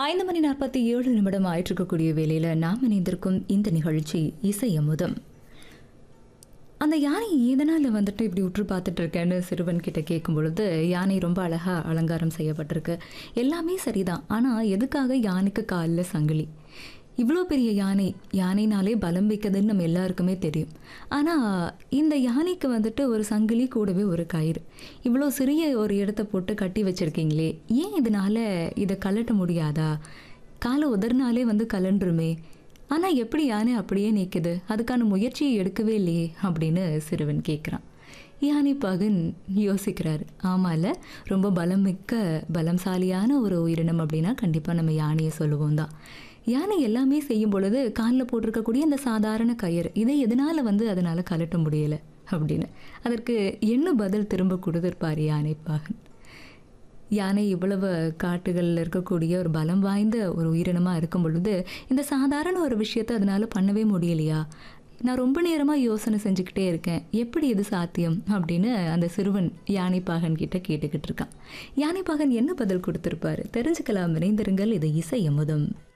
ஐந்து மணி நாற்பத்தி ஏழு நிமிடம் ஆயிட்டிருக்கக்கூடிய வேளையில் நாம் இணைந்திருக்கும் இந்த நிகழ்ச்சி இசை அமுதம் அந்த யானை எதனால் வந்துட்டு இப்படி உற்று பார்த்துட்டு இருக்கேன்னு சிறுவன் கிட்ட கேட்கும் பொழுது யானை ரொம்ப அழகாக அலங்காரம் செய்யப்பட்டிருக்கு எல்லாமே சரிதான் ஆனால் எதுக்காக யானைக்கு காலில் சங்கிலி இவ்வளோ பெரிய யானை யானைனாலே பலம் வைக்குதுன்னு நம்ம எல்லாருக்குமே தெரியும் ஆனால் இந்த யானைக்கு வந்துட்டு ஒரு சங்கிலி கூடவே ஒரு கயிறு இவ்வளோ சிறிய ஒரு இடத்த போட்டு கட்டி வச்சிருக்கீங்களே ஏன் இதனால இதை கழட்ட முடியாதா காலை உதறினாலே வந்து கலண்டுருமே ஆனால் எப்படி யானை அப்படியே நிற்குது அதுக்கான முயற்சியை எடுக்கவே இல்லையே அப்படின்னு சிறுவன் கேட்குறான் யானை பகன் யோசிக்கிறாரு ஆமால ரொம்ப பலம் மிக்க பலம்சாலியான ஒரு உயிரினம் அப்படின்னா கண்டிப்பாக நம்ம யானையை சொல்லுவோம் தான் யானை எல்லாமே செய்யும் பொழுது காலில் போட்டிருக்கக்கூடிய அந்த சாதாரண கயிறு இதை எதனால் வந்து அதனால் கலட்ட முடியலை அப்படின்னு அதற்கு என்ன பதில் திரும்ப கொடுத்துருப்பார் யானை பாகன் யானை இவ்வளவு காட்டுகளில் இருக்கக்கூடிய ஒரு பலம் வாய்ந்த ஒரு உயிரினமாக இருக்கும் பொழுது இந்த சாதாரண ஒரு விஷயத்தை அதனால பண்ணவே முடியலையா நான் ரொம்ப நேரமாக யோசனை செஞ்சுக்கிட்டே இருக்கேன் எப்படி இது சாத்தியம் அப்படின்னு அந்த சிறுவன் யானைப்பாகன் கிட்ட கேட்டுக்கிட்டு இருக்கான் யானைப்பாகன் என்ன பதில் கொடுத்துருப்பாரு தெரிஞ்சுக்கலாம் விரைந்திருங்கள் இது இசை அமுதம்